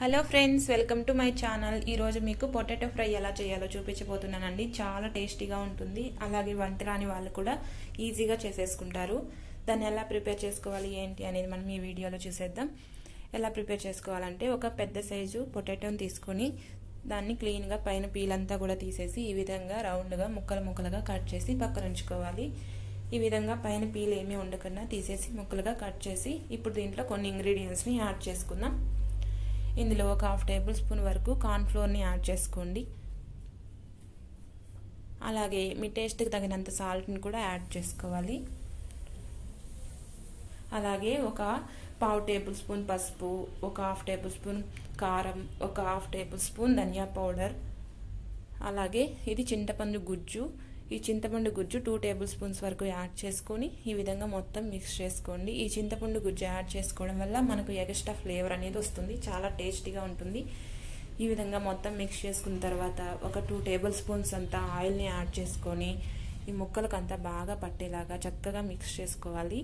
hello friends welcome to my channel ఈరోజు మీకు potato fry ఎలా చేయాలో చూపించబోతున్నానండి చాలా టేస్టీగా ఉంటుంది అలాగే వంట రాని వాళ్ళు కూడా ఈజీగా చేసేసుకుంటారు దాన్ని ఎలా ప్రిపేర్ చేసుకోవాలి ఏంటి అనేది మనం ఈ వీడియోలో చూసేద్దాం ఎలా ప్రిపేర్ చేసుకోవాలంటే ఒక పెద్ద సైజు పొటాటోని తీసుకొని దాన్ని క్లీన్గా పైన పీలంతా కూడా తీసేసి ఈ విధంగా రౌండ్గా ముక్కలు ముక్కలుగా కట్ చేసి పక్కన ఉంచుకోవాలి ఈ విధంగా పైన పీల్ ఏమీ ఉండకుండా తీసేసి ముక్కలుగా కట్ చేసి ఇప్పుడు దీంట్లో కొన్ని ఇంగ్రీడియంట్స్ని యాడ్ చేసుకుందాం ఇందులో ఒక హాఫ్ టేబుల్ స్పూన్ వరకు కార్న్ఫ్లోర్ని యాడ్ చేసుకోండి అలాగే మీ టేస్ట్కి తగినంత సాల్ట్ని కూడా యాడ్ చేసుకోవాలి అలాగే ఒక పావు టేబుల్ స్పూన్ పసుపు ఒక హాఫ్ టేబుల్ స్పూన్ కారం ఒక హాఫ్ టేబుల్ స్పూన్ ధనియా పౌడర్ అలాగే ఇది చింతపండు గుజ్జు ఈ చింతపండు గుజ్జు టూ టేబుల్ స్పూన్స్ వరకు యాడ్ చేసుకొని ఈ విధంగా మొత్తం మిక్స్ చేసుకోండి ఈ చింతపండు గుజ్జు యాడ్ చేసుకోవడం వల్ల మనకు ఎగస్ట్రా ఫ్లేవర్ అనేది వస్తుంది చాలా టేస్టీగా ఉంటుంది ఈ విధంగా మొత్తం మిక్స్ చేసుకున్న తర్వాత ఒక టూ టేబుల్ స్పూన్స్ అంతా ఆయిల్ని యాడ్ చేసుకొని ఈ ముక్కలకు అంతా బాగా పట్టేలాగా చక్కగా మిక్స్ చేసుకోవాలి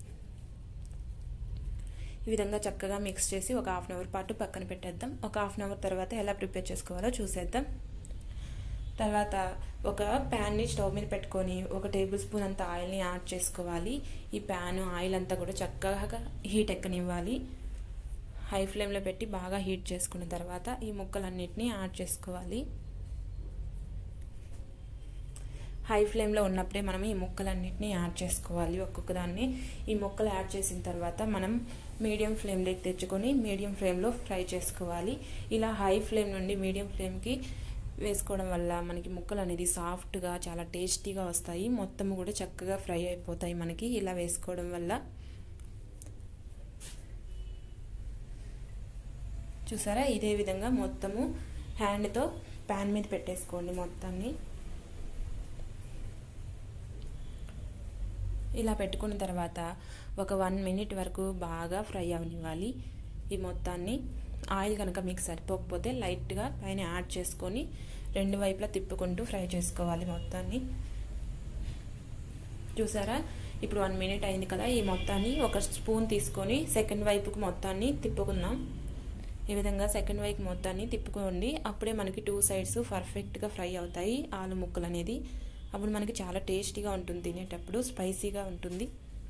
ఈ విధంగా చక్కగా మిక్స్ చేసి ఒక హాఫ్ అన్ అవర్ పాటు పక్కన పెట్టేద్దాం ఒక హాఫ్ అన్ అవర్ తర్వాత ఎలా ప్రిపేర్ చేసుకోవాలో చూసేద్దాం తర్వాత ఒక ప్యాన్ని స్టవ్ మీద పెట్టుకొని ఒక టేబుల్ స్పూన్ అంత ఆయిల్ని యాడ్ చేసుకోవాలి ఈ ప్యాన్ ఆయిల్ అంతా కూడా చక్కగా హీట్ ఎక్కనివ్వాలి హై ఫ్లేమ్లో పెట్టి బాగా హీట్ చేసుకున్న తర్వాత ఈ ముక్కలన్నిటిని యాడ్ చేసుకోవాలి హై ఫ్లేమ్లో ఉన్నప్పుడే మనం ఈ ముక్కలన్నిటిని యాడ్ చేసుకోవాలి ఒక్కొక్క దాన్ని ఈ ముక్కలు యాడ్ చేసిన తర్వాత మనం మీడియం ఫ్లేమ్లోకి తెచ్చుకొని మీడియం ఫ్లేమ్లో ఫ్రై చేసుకోవాలి ఇలా హై ఫ్లేమ్ నుండి మీడియం ఫ్లేమ్కి వేసుకోవడం వల్ల మనకి ముక్కలు అనేది సాఫ్ట్గా చాలా టేస్టీగా వస్తాయి మొత్తం కూడా చక్కగా ఫ్రై అయిపోతాయి మనకి ఇలా వేసుకోవడం వల్ల చూసారా ఇదే విధంగా మొత్తము హ్యాండ్తో ప్యాన్ మీద పెట్టేసుకోండి మొత్తాన్ని ఇలా పెట్టుకున్న తర్వాత ఒక వన్ మినిట్ వరకు బాగా ఫ్రై అవనివ్వాలి ఈ మొత్తాన్ని ఆయిల్ కనుక మీకు సరిపోకపోతే లైట్గా పైన యాడ్ చేసుకొని రెండు వైపులా తిప్పుకుంటూ ఫ్రై చేసుకోవాలి మొత్తాన్ని చూసారా ఇప్పుడు వన్ మినిట్ అయింది కదా ఈ మొత్తాన్ని ఒక స్పూన్ తీసుకొని సెకండ్ వైపుకి మొత్తాన్ని తిప్పుకుందాం ఈ విధంగా సెకండ్ వైపు మొత్తాన్ని తిప్పుకోండి అప్పుడే మనకి టూ సైడ్స్ పర్ఫెక్ట్గా ఫ్రై అవుతాయి ఆలు ముక్కలు అనేది అప్పుడు మనకి చాలా టేస్టీగా ఉంటుంది తినేటప్పుడు స్పైసీగా ఉంటుంది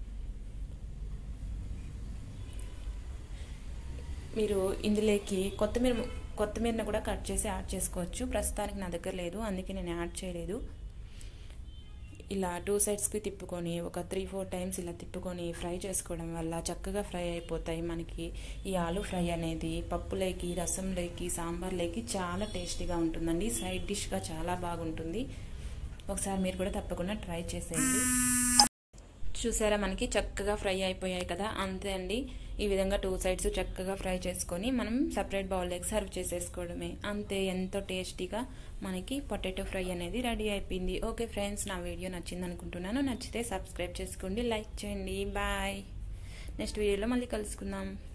మీరు ఇందులోకి కొత్తిమీర కొత్తిమీరను కూడా కట్ చేసి యాడ్ చేసుకోవచ్చు ప్రస్తుతానికి నా దగ్గర లేదు అందుకే నేను యాడ్ చేయలేదు ఇలా టూ సైడ్స్కి తిప్పుకొని ఒక త్రీ ఫోర్ టైమ్స్ ఇలా తిప్పుకొని ఫ్రై చేసుకోవడం వల్ల చక్కగా ఫ్రై అయిపోతాయి మనకి ఈ ఆలు ఫ్రై అనేది పప్పులోకి రసంలోకి సాంబార్లోకి చాలా టేస్టీగా ఉంటుందండి సైడ్ డిష్గా చాలా బాగుంటుంది ఒకసారి మీరు కూడా తప్పకుండా ట్రై చేసేయండి చూసారా మనకి చక్కగా ఫ్రై అయిపోయాయి కదా అంతే అండి ఈ విధంగా టూ సైడ్స్ చక్కగా ఫ్రై చేసుకొని మనం సపరేట్ బౌల్లోకి సర్వ్ చేసేసుకోవడమే అంతే ఎంతో టేస్టీగా మనకి పొటాటో ఫ్రై అనేది రెడీ అయిపోయింది ఓకే ఫ్రెండ్స్ నా వీడియో నచ్చింది అనుకుంటున్నాను నచ్చితే సబ్స్క్రైబ్ చేసుకోండి లైక్ చేయండి బాయ్ నెక్స్ట్ వీడియోలో మళ్ళీ కలుసుకుందాం